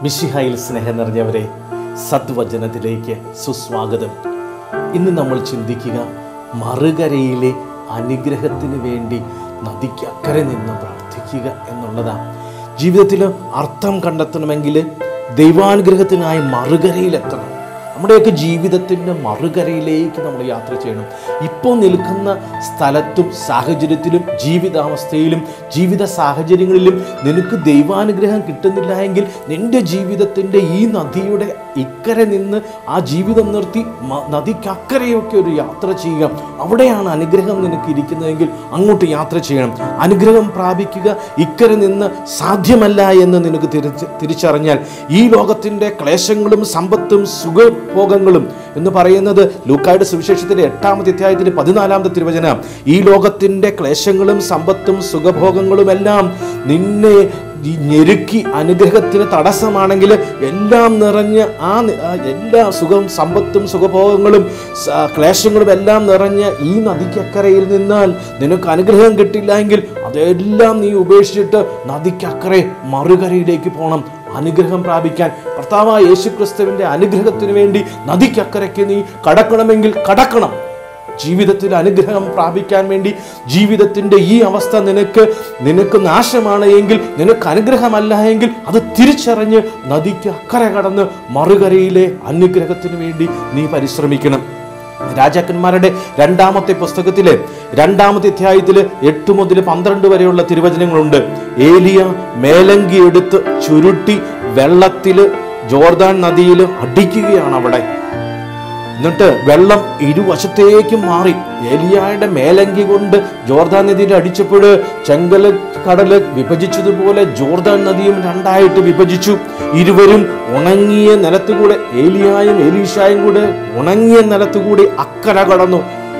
മിശിഹായിൽ സ്നേഹം നിറഞ്ഞവരെ സദ്വചനത്തിലേക്ക് സുസ്വാഗതം ഇന്ന് നമ്മൾ ചിന്തിക്കുക മറുകരയിലെ അനുഗ്രഹത്തിന് വേണ്ടി നദിക്കക്കരെ നിന്ന് പ്രാർത്ഥിക്കുക എന്നുള്ളതാണ് ജീവിതത്തിൽ അർത്ഥം കണ്ടെത്തണമെങ്കിൽ ദൈവാനുഗ്രഹത്തിനായി മറുകരയിലെത്തണം നമ്മുടെയൊക്കെ ജീവിതത്തിൻ്റെ മറുകരയിലേക്ക് നമ്മൾ യാത്ര ചെയ്യണം ഇപ്പോൾ നിൽക്കുന്ന സ്ഥലത്തും സാഹചര്യത്തിലും ജീവിതാവസ്ഥയിലും ജീവിത സാഹചര്യങ്ങളിലും നിനക്ക് ദൈവാനുഗ്രഹം കിട്ടുന്നില്ല എങ്കിൽ നിൻ്റെ ജീവിതത്തിൻ്റെ ഈ നദിയുടെ ഇക്കരെ നിന്ന് ആ ജീവിതം നിർത്തി മ- നദിക്കക്കരെയൊക്കെ ഒരു യാത്ര ചെയ്യുക അവിടെയാണ് അനുഗ്രഹം നിനക്ക് ഇരിക്കുന്നതെങ്കിൽ അങ്ങോട്ട് യാത്ര ചെയ്യണം അനുഗ്രഹം പ്രാപിക്കുക ഇക്കരെ നിന്ന് സാധ്യമല്ല എന്ന് നിനക്ക് തിരിച്ച് തിരിച്ചറിഞ്ഞാൽ ഈ ലോകത്തിൻ്റെ ക്ലേശങ്ങളും സമ്പത്തും സുഖഭോഗങ്ങളും എന്ന് പറയുന്നത് ലൂക്കായുടെ സുവിശേഷത്തിൻ്റെ എട്ടാമത്തെ അധ്യായത്തിൻ്റെ പതിനാലാമത്തെ തിരുവചന ഈ ലോകത്തിൻ്റെ ക്ലേശങ്ങളും സമ്പത്തും സുഖഭോഗങ്ങളും എല്ലാം നിന്നെ ഈ ഞെരുക്കി അനുഗ്രഹത്തിന് തടസ്സമാണെങ്കിൽ എല്ലാം നിറഞ്ഞ് ആ നി- ആ എല്ലാ സുഖം സമ്പത്തും സുഖഭോഗങ്ങളും സ- ക്ലേശങ്ങളും എല്ലാം നിറഞ്ഞ് ഈ നദിക്കക്കരയിൽ നിന്നാൽ നിനക്ക് അനുഗ്രഹം കിട്ടില്ല എങ്കിൽ അതെല്ലാം നീ ഉപേക്ഷിച്ചിട്ട് നദിക്കക്കരെ മറുകരയിലേക്ക് പോകണം അനുഗ്രഹം പ്രാപിക്കാൻ കർത്താവായ യേശു ക്രിസ്തുവിൻ്റെ അനുഗ്രഹത്തിന് വേണ്ടി നദിക്കക്കരയ്ക്ക് നീ കടക്കണമെങ്കിൽ കടക്കണം ജീവിതത്തിൽ അനുഗ്രഹം പ്രാപിക്കാൻ വേണ്ടി ജീവിതത്തിൻ്റെ ഈ അവസ്ഥ നിനക്ക് നിനക്ക് നാശമാണ് എങ്കിൽ നിനക്ക് അനുഗ്രഹമല്ല എങ്കിൽ അത് തിരിച്ചറിഞ്ഞ് നദിക്ക് അക്കരെ കടന്ന് മറുകരയിലെ അനുഗ്രഹത്തിന് വേണ്ടി നീ പരിശ്രമിക്കണം രാജാക്കന്മാരുടെ രണ്ടാമത്തെ പുസ്തകത്തില് രണ്ടാമത്തെ അധ്യായത്തില് എട്ട് മുതൽ പന്ത്രണ്ട് വരെയുള്ള തിരുവചനങ്ങളുണ്ട് ഏലിയ മേലങ്കി എടുത്ത് ചുരുട്ടി വെള്ളത്തില് ജോർദാൻ നദിയിൽ അടിക്കുകയാണ് അവിടെ എന്നിട്ട് വെള്ളം ഇരുവശത്തേക്കും മാറി ഏലിയായുടെ മേലങ്കി കൊണ്ട് ജോർദാൻ നദിയിൽ അടിച്ചപ്പോൾ ചെങ്കല് കടല് വിഭജിച്ചതുപോലെ ജോർദാൻ നദിയും രണ്ടായിട്ട് വിഭജിച്ചു ഇരുവരും ഉണങ്ങിയ നിലത്തുകൂടെ ഏലിയായും ഏലീഷായും കൂടെ ഉണങ്ങിയ നിലത്തുകൂടി അക്കര കടന്നു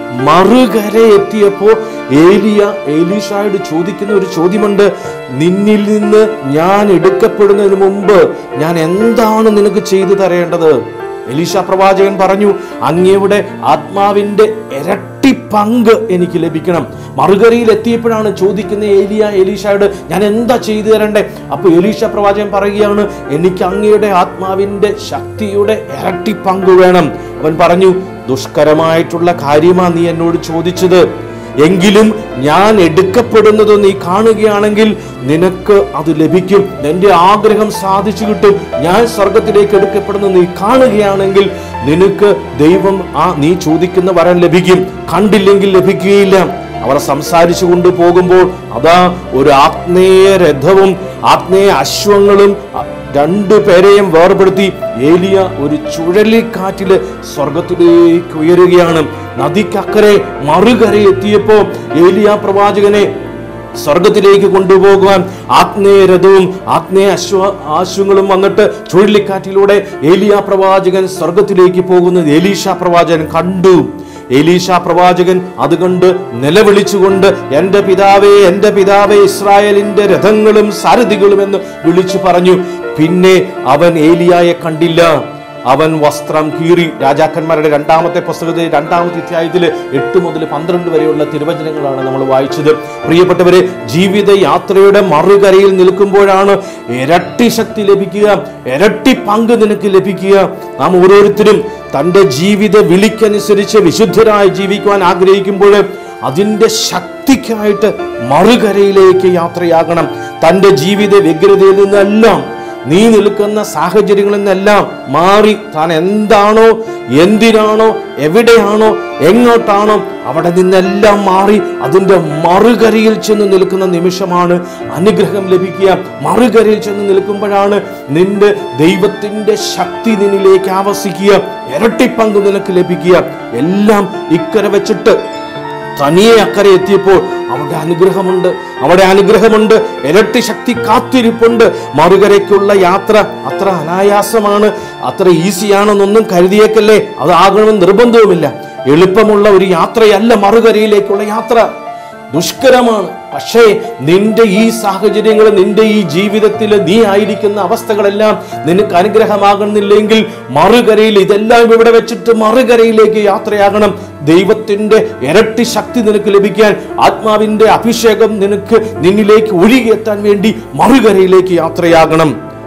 മറുകര എത്തിയപ്പോ ഏലിയ ഏലീഷായോട് ചോദിക്കുന്ന ഒരു ചോദ്യമുണ്ട് നിന്നിൽ നിന്ന് ഞാൻ എടുക്കപ്പെടുന്നതിന് മുമ്പ് ഞാൻ എന്താണ് നിനക്ക് ചെയ്തു തരേണ്ടത് എലീഷ പ്രവാചകൻ പറഞ്ഞു അങ്ങയുടെ ആത്മാവിന്റെ ഇരട്ടി പങ്ക് എനിക്ക് ലഭിക്കണം മറുകരയിൽ എത്തിയപ്പോഴാണ് ചോദിക്കുന്ന ഏലിയ എലീഷയോട് ഞാൻ എന്താ ചെയ്തു തരണ്ടേ അപ്പൊ എലീഷ പ്രവാചകൻ പറയുകയാണ് എനിക്ക് അങ്ങയുടെ ആത്മാവിന്റെ ശക്തിയുടെ ഇരട്ടി പങ്ക് വേണം അവൻ പറഞ്ഞു ദുഷ്കരമായിട്ടുള്ള കാര്യമാ നീ എന്നോട് ചോദിച്ചത് എങ്കിലും ഞാൻ എടുക്കപ്പെടുന്നത് നീ കാണുകയാണെങ്കിൽ നിനക്ക് അത് ലഭിക്കും നിന്റെ ആഗ്രഹം സാധിച്ചു കിട്ടും ഞാൻ സ്വർഗത്തിലേക്ക് എടുക്കപ്പെടുന്നത് നീ കാണുകയാണെങ്കിൽ നിനക്ക് ദൈവം ആ നീ ചോദിക്കുന്ന വരം ലഭിക്കും കണ്ടില്ലെങ്കിൽ ലഭിക്കുകയില്ല അവർ സംസാരിച്ചു കൊണ്ടുപോകുമ്പോൾ അതാ ഒരു ആഗ്നേയ രഥവും ആഗ്നേയ അശ്വങ്ങളും അ- രണ്ടു പേരെയും വേർപെടുത്തി ഏലിയ ഒരു ചുഴലിക്കാറ്റില് സ്വർഗത്തിലേക്ക് ഉയരുകയാണ് നദിക്കക്കരെ മറുകര എത്തിയപ്പോ ഏലിയ പ്രവാചകനെ സ്വർഗത്തിലേക്ക് കൊണ്ടുപോകുവാൻ ആഗ്നേയ രഥവും ആഗ്നേയ അശ്വ ആശ്വങ്ങളും വന്നിട്ട് ചുഴലിക്കാറ്റിലൂടെ ഏലിയ പ്രവാചകൻ സ്വർഗത്തിലേക്ക് പോകുന്നത് എലീഷ പ്രവാചകൻ കണ്ടു എലീഷ പ്രവാചകൻ അതുകൊണ്ട് നിലവിളിച്ചുകൊണ്ട് എൻ്റെ പിതാവേ എൻ്റെ പിതാവേ ഇസ്രായേലിന്റെ രഥങ്ങളും സാരഥികളും എന്ന് വിളിച്ചു പറഞ്ഞു പിന്നെ അവൻ ഏലിയായെ കണ്ടില്ല അവൻ വസ്ത്രം കീറി രാജാക്കന്മാരുടെ രണ്ടാമത്തെ പുസ്തകത്തിൽ രണ്ടാമത്തെ അധ്യായത്തിൽ എട്ട് മുതൽ പന്ത്രണ്ട് വരെയുള്ള തിരുവചനങ്ങളാണ് നമ്മൾ വായിച്ചത് പ്രിയപ്പെട്ടവരെ ജീവിത യാത്രയുടെ മറുകരയിൽ നിൽക്കുമ്പോഴാണ് ഇരട്ടി ശക്തി ലഭിക്കുക ഇരട്ടി പങ്ക് നിനക്ക് ലഭിക്കുക നാം ഓരോരുത്തരും തൻ്റെ ജീവിത വിളിക്കനുസരിച്ച് വിശുദ്ധരായി ജീവിക്കുവാൻ ആഗ്രഹിക്കുമ്പോൾ അതിൻ്റെ ശക്തിക്കായിട്ട് മറുകരയിലേക്ക് യാത്രയാകണം തൻ്റെ ജീവിത വ്യഗ്രതയിൽ നിന്നെല്ലാം നീ നിൽക്കുന്ന സാഹചര്യങ്ങളിൽ നിന്നെല്ലാം മാറി താൻ എന്താണോ എന്തിനാണോ എവിടെയാണോ എങ്ങോട്ടാണോ അവിടെ നിന്നെല്ലാം മാറി അതിൻ്റെ മറുകരയിൽ ചെന്ന് നിൽക്കുന്ന നിമിഷമാണ് അനുഗ്രഹം ലഭിക്കുക മറുകരയിൽ ചെന്ന് നിൽക്കുമ്പോഴാണ് നിന്റെ ദൈവത്തിൻ്റെ ശക്തി നിന്നിലേക്ക് ആവസിക്കുക ഇരട്ടിപ്പങ്ക് നിനക്ക് ലഭിക്കുക എല്ലാം ഇക്കരെ വെച്ചിട്ട് തനിയെ അക്കരെ എത്തിയപ്പോൾ അവിടെ അനുഗ്രഹമുണ്ട് അവിടെ അനുഗ്രഹമുണ്ട് ഇരട്ടി ശക്തി കാത്തിരിപ്പുണ്ട് മറുകരയ്ക്കുള്ള യാത്ര അത്ര അനായാസമാണ് അത്ര ഈസിയാണെന്നൊന്നും കരുതിയേക്കല്ലേ അതാകണമെന്ന് നിർബന്ധവുമില്ല എളുപ്പമുള്ള ഒരു യാത്രയല്ല മറുകരയിലേക്കുള്ള യാത്ര ദുഷ്കരമാണ് പക്ഷേ നിന്റെ ഈ സാഹചര്യങ്ങൾ നിന്റെ ഈ ജീവിതത്തിൽ നീ ആയിരിക്കുന്ന അവസ്ഥകളെല്ലാം നിനക്ക് അനുഗ്രഹമാകുന്നില്ലെങ്കിൽ മറുകരയിൽ ഇതെല്ലാം ഇവിടെ വെച്ചിട്ട് മറുകരയിലേക്ക് യാത്രയാകണം ദൈവത്തിന്റെ ഇരട്ടി ശക്തി നിനക്ക് ലഭിക്കാൻ ആത്മാവിന്റെ അഭിഷേകം നിനക്ക് നിന്നിലേക്ക് ഒഴുകിയെത്താൻ വേണ്ടി മറുകരയിലേക്ക് യാത്രയാകണം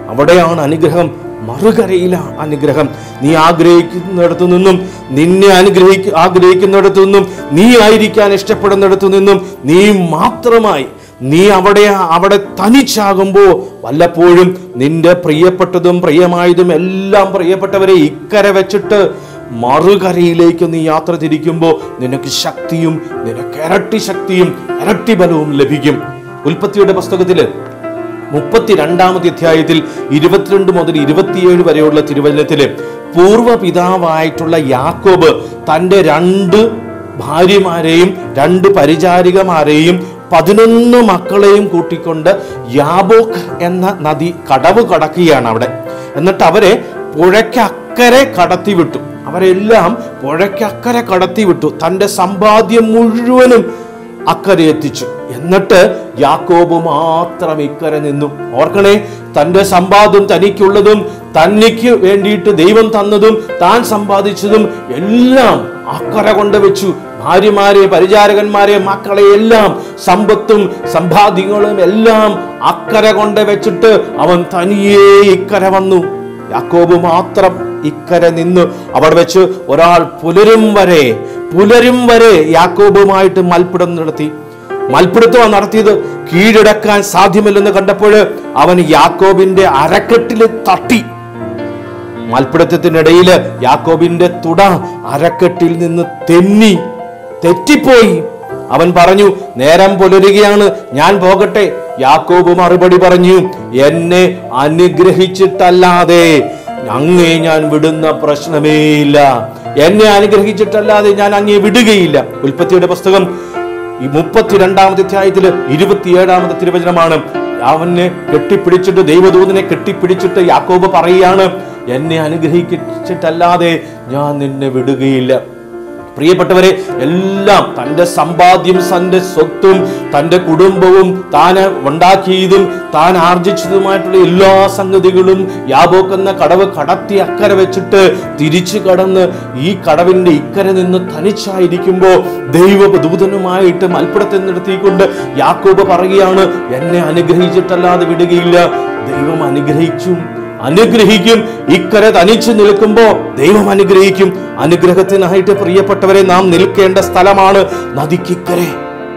അവിടെയാണ് അനുഗ്രഹം മറുകരയില അനുഗ്രഹം നീ ആഗ്രഹിക്കുന്നിടത്തു നിന്നും നിന്നെ അനുഗ്രഹിക്ക ആഗ്രഹിക്കുന്നിടത്തു നിന്നും നീ ആയിരിക്കാൻ ഇഷ്ടപ്പെടുന്നിടത്തു നിന്നും നീ മാത്രമായി നീ അവിടെ അവിടെ തനിച്ചാകുമ്പോൾ വല്ലപ്പോഴും നിന്റെ പ്രിയപ്പെട്ടതും പ്രിയമായതും എല്ലാം പ്രിയപ്പെട്ടവരെ ഇക്കരെ വെച്ചിട്ട് മറുകരയിലേക്ക് നീ യാത്ര തിരിക്കുമ്പോൾ നിനക്ക് ശക്തിയും നിനക്ക് ഇരട്ടി ശക്തിയും ഇരട്ടി ബലവും ലഭിക്കും ഉൽപ്പത്തിയുടെ പുസ്തകത്തില് മുപ്പത്തിരണ്ടാമത്തെ അധ്യായത്തിൽ ഇരുപത്തിരണ്ട് മുതൽ ഇരുപത്തിയേഴ് വരെയുള്ള തിരുവചനത്തില് പൂർവ്വ പിതാവായിട്ടുള്ള യാക്കോബ് തൻ്റെ രണ്ട് ഭാര്യമാരെയും രണ്ട് പരിചാരികമാരെയും പതിനൊന്ന് മക്കളെയും കൂട്ടിക്കൊണ്ട് യാബോക്ക് എന്ന നദി കടവ് കടക്കുകയാണ് അവിടെ എന്നിട്ട് അവരെ പുഴയ്ക്കക്കരെ കടത്തിവിട്ടു അവരെല്ലാം പുഴയ്ക്കക്കരെ കടത്തിവിട്ടു തൻ്റെ സമ്പാദ്യം മുഴുവനും അക്കരെ എത്തിച്ചു എന്നിട്ട് യാക്കോബ് മാത്രം ഇക്കരെ നിന്നു ഓർക്കണേ തന്റെ സമ്പാദ്യം തനിക്കുള്ളതും തനിക്ക് വേണ്ടിയിട്ട് ദൈവം തന്നതും താൻ സമ്പാദിച്ചതും എല്ലാം അക്കരെ കൊണ്ട് വെച്ചു ഭാര്യമാരെ പരിചാരകന്മാരെ മക്കളെ എല്ലാം സമ്പത്തും സമ്പാദ്യങ്ങളും എല്ലാം അക്കരെ കൊണ്ട് വെച്ചിട്ട് അവൻ തനിയേ ഇക്കരെ വന്നു യാക്കോബ് മാത്രം ഇക്കരെ നിന്നു അവിടെ വെച്ച് ഒരാൾ പുലരും വരെ പുലരും വരെ യാക്കോബുമായിട്ട് മൽപ്പിടം നടത്തി മൽപ്പിടുത്തമാണ് നടത്തിയത് കീഴടക്കാൻ സാധ്യമല്ലെന്ന് കണ്ടപ്പോൾ അവൻ യാക്കോബിന്റെ അരക്കെട്ടിൽ തട്ടി മൽപ്പിടുത്തത്തിനിടയിൽ യാക്കോബിന്റെ തുട അരക്കെട്ടിൽ നിന്ന് തെന്നി തെറ്റിപ്പോയി അവൻ പറഞ്ഞു നേരം പുലരുകയാണ് ഞാൻ പോകട്ടെ യാക്കോബ് മറുപടി പറഞ്ഞു എന്നെ അനുഗ്രഹിച്ചിട്ടല്ലാതെ അങ്ങേ ഞാൻ വിടുന്ന പ്രശ്നമേ ഇല്ല എന്നെ അനുഗ്രഹിച്ചിട്ടല്ലാതെ ഞാൻ അങ്ങേ വിടുകയില്ല ഉൽപ്പത്തിയുടെ പുസ്തകം ഈ മുപ്പത്തിരണ്ടാമത്തെ അധ്യായത്തില് ഇരുപത്തിയേഴാമത്തെ തിരുവചനമാണ് അവനെ കെട്ടിപ്പിടിച്ചിട്ട് ദൈവദൂതനെ കെട്ടിപ്പിടിച്ചിട്ട് യാക്കോബ് പറയുകയാണ് എന്നെ അനുഗ്രഹിച്ചിട്ടല്ലാതെ ഞാൻ നിന്നെ വിടുകയില്ല പ്രിയപ്പെട്ടവരെ എല്ലാം തൻ്റെ സമ്പാദ്യം തൻ്റെ സ്വത്തും തൻ്റെ കുടുംബവും താൻ ഉണ്ടാക്കിയതും താൻ ആർജിച്ചതുമായിട്ടുള്ള എല്ലാ സംഗതികളും യാബോക്ക് എന്ന കടവ് കടത്തി അക്കരെ വെച്ചിട്ട് തിരിച്ചു കടന്ന് ഈ കടവിന്റെ ഇക്കരെ നിന്ന് തനിച്ചായിരിക്കുമ്പോൾ ദൈവദൂതനുമായിട്ട് മൽപ്പിടത്തിൽ നിർത്തിക്കൊണ്ട് യാക്കോബ് പറയുകയാണ് എന്നെ അനുഗ്രഹിച്ചിട്ടല്ലാതെ വിടുകയില്ല ദൈവം അനുഗ്രഹിച്ചു അനുഗ്രഹിക്കും ഇക്കരെ തനിച്ച് നിൽക്കുമ്പോ ദൈവം അനുഗ്രഹിക്കും അനുഗ്രഹത്തിനായിട്ട് പ്രിയപ്പെട്ടവരെ നാം നിൽക്കേണ്ട സ്ഥലമാണ് നദിക്കിക്കരെ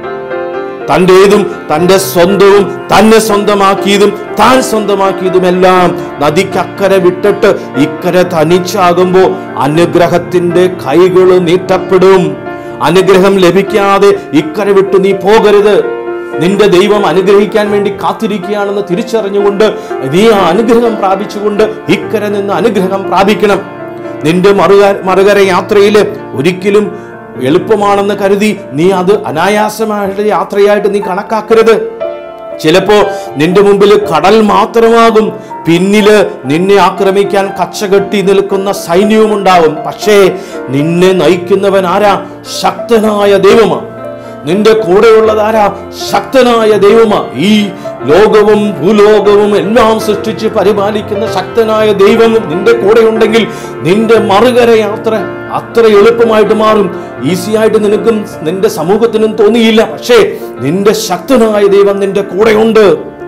തൻ്റെതും തൻ്റെ സ്വന്തവും തന്നെ സ്വന്തമാക്കിയതും താൻ സ്വന്തമാക്കിയതുമെല്ലാം നദിക്കക്കരെ വിട്ടിട്ട് ഇക്കരെ തനിച്ചാകുമ്പോ അനുഗ്രഹത്തിന്റെ കൈകൾ നീട്ടപ്പെടും അനുഗ്രഹം ലഭിക്കാതെ ഇക്കരെ വിട്ട് നീ പോകരുത് നിന്റെ ദൈവം അനുഗ്രഹിക്കാൻ വേണ്ടി കാത്തിരിക്കുകയാണെന്ന് തിരിച്ചറിഞ്ഞുകൊണ്ട് നീ ആ അനുഗ്രഹം പ്രാപിച്ചുകൊണ്ട് ഇക്കരെ നിന്ന് അനുഗ്രഹം പ്രാപിക്കണം നിന്റെ മറുക മറുകര യാത്രയിൽ ഒരിക്കലും എളുപ്പമാണെന്ന് കരുതി നീ അത് അനായാസമായിട്ട് യാത്രയായിട്ട് നീ കണക്കാക്കരുത് ചിലപ്പോ നിന്റെ മുമ്പിൽ കടൽ മാത്രമാകും പിന്നില് നിന്നെ ആക്രമിക്കാൻ കച്ചകെട്ടി നിൽക്കുന്ന സൈന്യവും ഉണ്ടാവും പക്ഷേ നിന്നെ നയിക്കുന്നവൻ ആരാ ശക്തനായ ദൈവമാണ് നിന്റെ കൂടെയുള്ളതാരാ ശക്തനായ ദൈവമാ ഈ ലോകവും ഭൂലോകവും എല്ലാം സൃഷ്ടിച്ച് പരിപാലിക്കുന്ന ശക്തനായ ദൈവം നിന്റെ കൂടെ ഉണ്ടെങ്കിൽ നിന്റെ മറുകര യാത്ര അത്ര എളുപ്പമായിട്ട് മാറും ഈസി ആയിട്ട് നിനക്കും നിന്റെ സമൂഹത്തിനും തോന്നിയില്ല പക്ഷേ നിന്റെ ശക്തനായ ദൈവം നിന്റെ കൂടെയുണ്ട്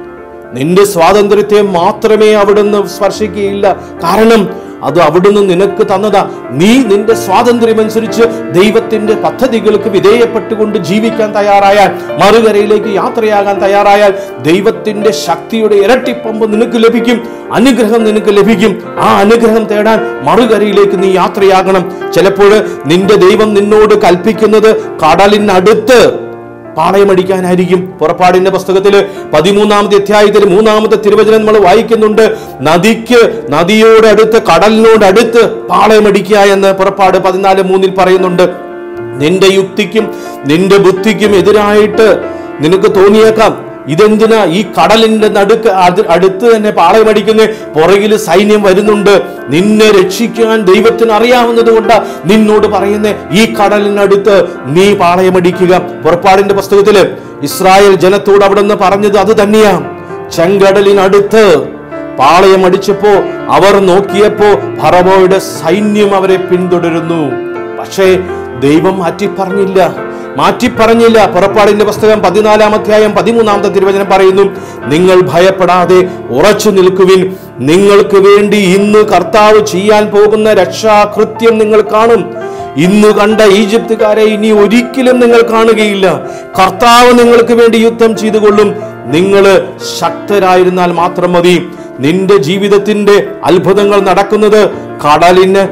നിന്റെ സ്വാതന്ത്ര്യത്തെ മാത്രമേ അവിടുന്ന് സ്പർശിക്കുകയില്ല കാരണം അത് അവിടുന്ന് നിനക്ക് തന്നതാ നീ നിന്റെ സ്വാതന്ത്ര്യമനുസരിച്ച് ദൈവത്തിന്റെ പദ്ധതികൾക്ക് വിധേയപ്പെട്ടുകൊണ്ട് ജീവിക്കാൻ തയ്യാറായാൽ മറുകരയിലേക്ക് യാത്രയാകാൻ തയ്യാറായാൽ ദൈവത്തിന്റെ ശക്തിയുടെ ഇരട്ടിപ്പമ്പ് നിനക്ക് ലഭിക്കും അനുഗ്രഹം നിനക്ക് ലഭിക്കും ആ അനുഗ്രഹം തേടാൻ മറുകരയിലേക്ക് നീ യാത്രയാകണം ചിലപ്പോൾ നിന്റെ ദൈവം നിന്നോട് കൽപ്പിക്കുന്നത് കടലിനടുത്ത് പാളയമടിക്കാനായിരിക്കും പുറപ്പാടിന്റെ പുസ്തകത്തില് പതിമൂന്നാമത്തെ അധ്യായത്തിൽ മൂന്നാമത്തെ തിരുവചനം നമ്മൾ വായിക്കുന്നുണ്ട് നദിക്ക് നദിയോട് അടുത്ത് കടലിനോട് അടുത്ത് പാളയമടിക്കുക എന്ന് പുറപ്പാട് പതിനാല് മൂന്നിൽ പറയുന്നുണ്ട് നിന്റെ യുക്തിക്കും നിന്റെ ബുദ്ധിക്കും എതിരായിട്ട് നിനക്ക് തോന്നിയേക്കാം ഇതെന്തിനാ ഈ കടലിന്റെ നടുക്ക് അത് അടുത്ത് തന്നെ പാളയമടിക്കുന്ന പുറകിൽ സൈന്യം വരുന്നുണ്ട് നിന്നെ രക്ഷിക്കാൻ ദൈവത്തിന് അറിയാവുന്നത് കൊണ്ട് നിന്നോട് പറയുന്ന ഈ കടലിനടുത്ത് നീ പാളയമടിക്കുക പുറപ്പാടിന്റെ പുസ്തകത്തില് ഇസ്രായേൽ ജനത്തോട് അവിടെ നിന്ന് പറഞ്ഞത് അത് തന്നെയാ ചെങ്കടലിനടുത്ത് പാളയമടിച്ചപ്പോ അവർ നോക്കിയപ്പോ ഫറവോയുടെ സൈന്യം അവരെ പിന്തുടരുന്നു പക്ഷേ ദൈവം മാറ്റി പറഞ്ഞില്ല മാറ്റി പറഞ്ഞില്ല പുറപ്പാടിന്റെ പുസ്തകം പതിനാലാം അധ്യായം പതിമൂന്നാമത്തെ തിരുവചനം പറയുന്നു നിങ്ങൾ ഭയപ്പെടാതെ ഉറച്ചു നിൽക്കുവിൻ നിങ്ങൾക്ക് വേണ്ടി ഇന്ന് കർത്താവ് ചെയ്യാൻ പോകുന്ന രക്ഷാകൃത്യം നിങ്ങൾ കാണും ഇന്ന് കണ്ട ഈജിപ്തുകാരെ ഇനി ഒരിക്കലും നിങ്ങൾ കാണുകയില്ല കർത്താവ് നിങ്ങൾക്ക് വേണ്ടി യുദ്ധം ചെയ്തുകൊള്ളും നിങ്ങൾ ശക്തരായിരുന്നാൽ മാത്രം മതി നിന്റെ ജീവിതത്തിന്റെ അത്ഭുതങ്ങൾ നടക്കുന്നത് കടലിന്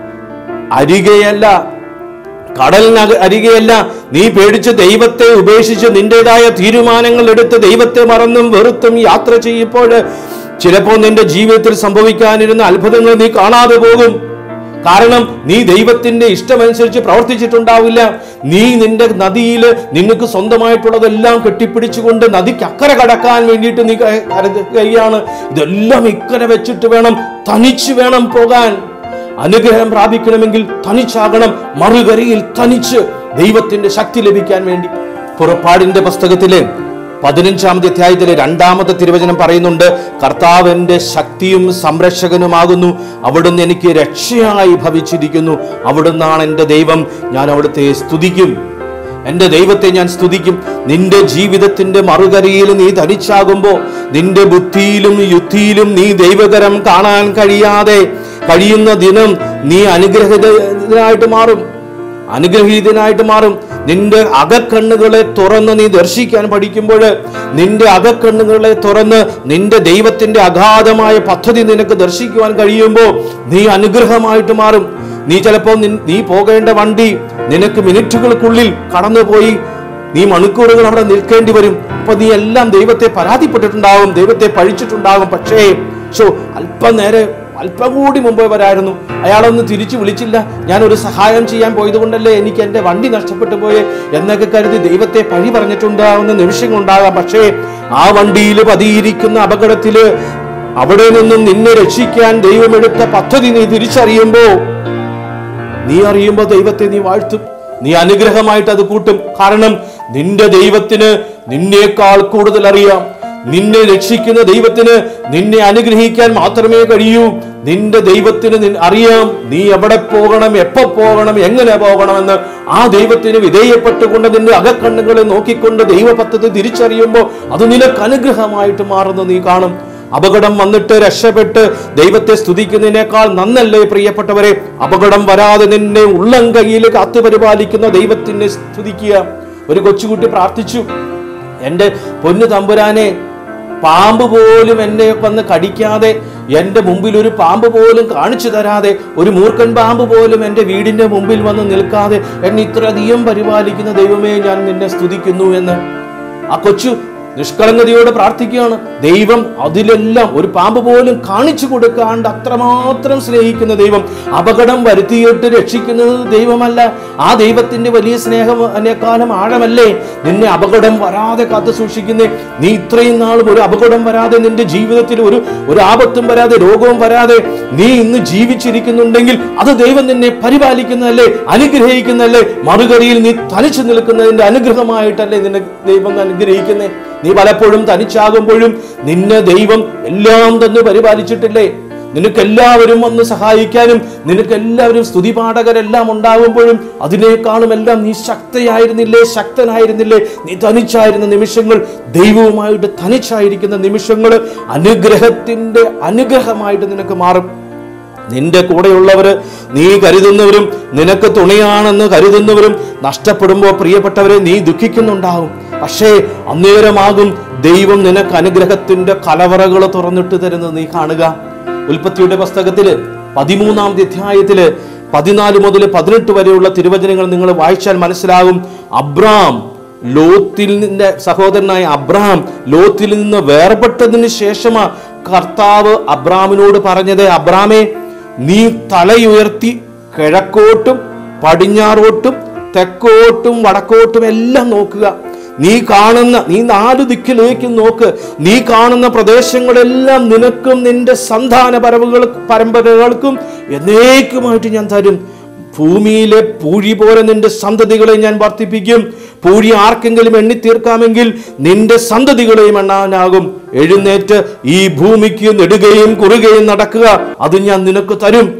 അരികെയല്ല കടലിന് അക- അരികെയല്ല നീ പേടിച്ച് ദൈവത്തെ ഉപേക്ഷിച്ച് നിന്റേതായ തീരുമാനങ്ങൾ എടുത്ത് ദൈവത്തെ മറന്നും വെറുത്തും യാത്ര ചെയ്യുമ്പോൾ ചിലപ്പോൾ നിന്റെ ജീവിതത്തിൽ സംഭവിക്കാനിരുന്ന അത്ഭുതങ്ങൾ നീ കാണാതെ പോകും കാരണം നീ ദൈവത്തിന്റെ ഇഷ്ടമനുസരിച്ച് പ്രവർത്തിച്ചിട്ടുണ്ടാവില്ല നീ നിന്റെ നദിയിൽ നിനക്ക് സ്വന്തമായിട്ടുള്ളതെല്ലാം കെട്ടിപ്പിടിച്ചുകൊണ്ട് നദിക്ക് അക്കരെ കടക്കാൻ വേണ്ടിയിട്ട് നീ ക- കരുതുകയാണ് ഇതെല്ലാം ഇക്കരെ വെച്ചിട്ട് വേണം തനിച്ച് വേണം പോകാൻ അനുഗ്രഹം പ്രാപിക്കണമെങ്കിൽ തനിച്ചാകണം മറുകരയിൽ തനിച്ച് ദൈവത്തിന്റെ ശക്തി ലഭിക്കാൻ വേണ്ടി പുറപ്പാടിന്റെ പുസ്തകത്തിലെ പതിനഞ്ചാമത്തെ അധ്യായത്തിലെ രണ്ടാമത്തെ തിരുവചനം പറയുന്നുണ്ട് കർത്താവിന്റെ ശക്തിയും സംരക്ഷകനുമാകുന്നു അവിടുന്ന് എനിക്ക് രക്ഷയായി ഭവിച്ചിരിക്കുന്നു അവിടുന്നാണ് എൻ്റെ ദൈവം ഞാൻ അവിടുത്തെ സ്തുതിക്കും എൻ്റെ ദൈവത്തെ ഞാൻ സ്തുതിക്കും നിന്റെ ജീവിതത്തിന്റെ മറുകരയിൽ നീ തനിച്ചാകുമ്പോ നിന്റെ ബുദ്ധിയിലും യുദ്ധിയിലും നീ ദൈവകരം കാണാൻ കഴിയാതെ കഴിയുന്ന ദിനം നീ അനുഗ്രഹിതനായിട്ട് മാറും അനുഗ്രഹീതനായിട്ട് മാറും നിന്റെ അകക്കണ്ണുകളെ തുറന്ന് നീ ദർശിക്കാൻ പഠിക്കുമ്പോൾ നിന്റെ അകക്കണ്ണുകളെ തുറന്ന് നിന്റെ ദൈവത്തിന്റെ അഗാധമായ പദ്ധതി നിനക്ക് ദർശിക്കുവാൻ കഴിയുമ്പോൾ നീ അനുഗ്രഹമായിട്ട് മാറും നീ ചിലപ്പോൾ നിൻ- നീ പോകേണ്ട വണ്ടി നിനക്ക് മിനിറ്റുകൾക്കുള്ളിൽ കടന്നുപോയി നീ മണിക്കൂറുകൾ അവിടെ നിൽക്കേണ്ടി വരും അപ്പൊ നീ എല്ലാം ദൈവത്തെ പരാതിപ്പെട്ടിട്ടുണ്ടാവും ദൈവത്തെ പഴിച്ചിട്ടുണ്ടാകും പക്ഷേ ഷോ അല്പം നേരെ അല്പം കൂടി മുമ്പേ വരായിരുന്നു അയാളൊന്ന് തിരിച്ചു വിളിച്ചില്ല ഞാൻ ഒരു സഹായം ചെയ്യാൻ പോയത് കൊണ്ടല്ലേ എനിക്ക് എൻ്റെ വണ്ടി നഷ്ടപ്പെട്ടു പോയെ എന്നൊക്കെ കരുതി ദൈവത്തെ പഴി പറഞ്ഞിട്ടുണ്ടാകുന്ന നിമിഷങ്ങളുണ്ടാകാം പക്ഷേ ആ വണ്ടിയിൽ പതിയിരിക്കുന്ന അപകടത്തില് അവിടെ നിന്നും നിന്നെ രക്ഷിക്കാൻ ദൈവമെടുത്ത പദ്ധതി നീ തിരിച്ചറിയുമ്പോ നീ അറിയുമ്പോൾ ദൈവത്തെ നീ വാഴ്ത്തും നീ അനുഗ്രഹമായിട്ട് അത് കൂട്ടും കാരണം നിന്റെ ദൈവത്തിന് നിന്നേക്കാൾ കൂടുതൽ അറിയാം നിന്നെ രക്ഷിക്കുന്ന ദൈവത്തിന് നിന്നെ അനുഗ്രഹിക്കാൻ മാത്രമേ കഴിയൂ നിന്റെ ദൈവത്തിന് നിൻ- അറിയാം നീ എവിടെ പോകണം എപ്പോ പോകണം എങ്ങനെ പോകണമെന്ന് ആ ദൈവത്തിന് വിധേയപ്പെട്ടുകൊണ്ട് നിന്റെ അകക്കണ്ണുകളെ നോക്കിക്കൊണ്ട് ദൈവ പദ്ധതി തിരിച്ചറിയുമ്പോൾ അത് നിനക്ക് അനുഗ്രഹമായിട്ട് മാറുന്നു നീ കാണും അപകടം വന്നിട്ട് രക്ഷപ്പെട്ട് ദൈവത്തെ സ്തുതിക്കുന്നതിനേക്കാൾ നന്നല്ലേ പ്രിയപ്പെട്ടവരെ അപകടം വരാതെ നിന്നെ ഉള്ളം കയ്യിൽ കാത്തുപരിപാലിക്കുന്ന ദൈവത്തിനെ സ്തുതിക്കുക ഒരു കൊച്ചുകുട്ടി പ്രാർത്ഥിച്ചു എൻ്റെ പൊന്നു തമ്പുരാനെ പാമ്പ് പോലും എന്നെ വന്ന് കടിക്കാതെ എൻ്റെ മുമ്പിൽ ഒരു പാമ്പ് പോലും കാണിച്ചു തരാതെ ഒരു മൂർഖൻ പാമ്പ് പോലും എൻ്റെ വീടിൻ്റെ മുമ്പിൽ വന്ന് നിൽക്കാതെ എന്നെ ഇത്രയധികം പരിപാലിക്കുന്ന ദൈവമേ ഞാൻ നിന്നെ സ്തുതിക്കുന്നു എന്ന് ആ കൊച്ചു നിഷ്കളങ്കതയോടെ പ്രാർത്ഥിക്കുകയാണ് ദൈവം അതിലെല്ലാം ഒരു പാമ്പ് പോലും കാണിച്ചു കൊടുക്കാണ്ട് അത്രമാത്രം സ്നേഹിക്കുന്ന ദൈവം അപകടം വരുത്തിയിട്ട് രക്ഷിക്കുന്നത് ദൈവമല്ല ആ ദൈവത്തിന്റെ വലിയ സ്നേഹം അതിനേക്കാളും ആഴമല്ലേ നിന്നെ അപകടം വരാതെ കാത്തു സൂക്ഷിക്കുന്നേ നീ ഇത്രയും നാളും ഒരു അപകടം വരാതെ നിന്റെ ജീവിതത്തിൽ ഒരു ഒരു ആപത്തും വരാതെ രോഗവും വരാതെ നീ ഇന്ന് ജീവിച്ചിരിക്കുന്നുണ്ടെങ്കിൽ അത് ദൈവം നിന്നെ പരിപാലിക്കുന്നതല്ലേ അനുഗ്രഹിക്കുന്നതല്ലേ മറുകരയിൽ നീ തനിച്ചു നിൽക്കുന്നതിന്റെ അനുഗ്രഹമായിട്ടല്ലേ നിന്നെ ദൈവം അനുഗ്രഹിക്കുന്നേ നീ പലപ്പോഴും തനിച്ചാകുമ്പോഴും നിന്നെ ദൈവം എല്ലാം തന്നെ പരിപാലിച്ചിട്ടില്ലേ നിനക്ക് എല്ലാവരും വന്ന് സഹായിക്കാനും നിനക്ക് എല്ലാവരും സ്തുതിപാഠകരെല്ലാം ഉണ്ടാകുമ്പോഴും അതിനേക്കാളും എല്ലാം നീ ശക്തയായിരുന്നില്ലേ ശക്തനായിരുന്നില്ലേ നീ തനിച്ചായിരുന്ന നിമിഷങ്ങൾ ദൈവവുമായിട്ട് തനിച്ചായിരിക്കുന്ന നിമിഷങ്ങൾ അനുഗ്രഹത്തിന്റെ അനുഗ്രഹമായിട്ട് നിനക്ക് മാറും നിന്റെ കൂടെയുള്ളവര് നീ കരുതുന്നവരും നിനക്ക് തുണയാണെന്ന് കരുതുന്നവരും നഷ്ടപ്പെടുമ്പോൾ പ്രിയപ്പെട്ടവരെ നീ ദുഃഖിക്കുന്നുണ്ടാവും പക്ഷേ അന്നേരമാകും ദൈവം നിനക്ക് അനുഗ്രഹത്തിന്റെ കലവറകൾ തുറന്നിട്ട് തരുന്നത് നീ കാണുക ഉൽപ്പത്തിയുടെ പുസ്തകത്തില് പതിമൂന്നാമത്തെ അധ്യായത്തില് പതിനാല് മുതൽ പതിനെട്ട് വരെയുള്ള തിരുവചനങ്ങൾ നിങ്ങൾ വായിച്ചാൽ മനസ്സിലാകും അബ്രാം ലോത്തിൽ നിന്റെ സഹോദരനായ അബ്രഹാം ലോത്തിൽ നിന്ന് വേർപെട്ടതിന് ശേഷമാ കർത്താവ് അബ്രാമിനോട് പറഞ്ഞത് അബ്രാമേ നീ തലയുയർത്തി കിഴക്കോട്ടും പടിഞ്ഞാറോട്ടും തെക്കോട്ടും വടക്കോട്ടും എല്ലാം നോക്കുക നീ കാണുന്ന നീ നാല് ദിക്കിലേക്കും നോക്ക് നീ കാണുന്ന പ്രദേശങ്ങളെല്ലാം നിനക്കും നിന്റെ സന്താന പരവുകൾ പരമ്പരകൾക്കും എന്നേക്കുമായിട്ട് ഞാൻ തരും ഭൂമിയിലെ പൂഴി പോലെ നിന്റെ സന്തതികളെ ഞാൻ വർദ്ധിപ്പിക്കും പൂഴി ആർക്കെങ്കിലും എണ്ണി തീർക്കാമെങ്കിൽ നിന്റെ സന്തതികളെയും എണ്ണാനാകും എഴുന്നേറ്റ് ഈ ഭൂമിക്ക് നെടുകയും കുറുകയും നടക്കുക അത് ഞാൻ നിനക്ക് തരും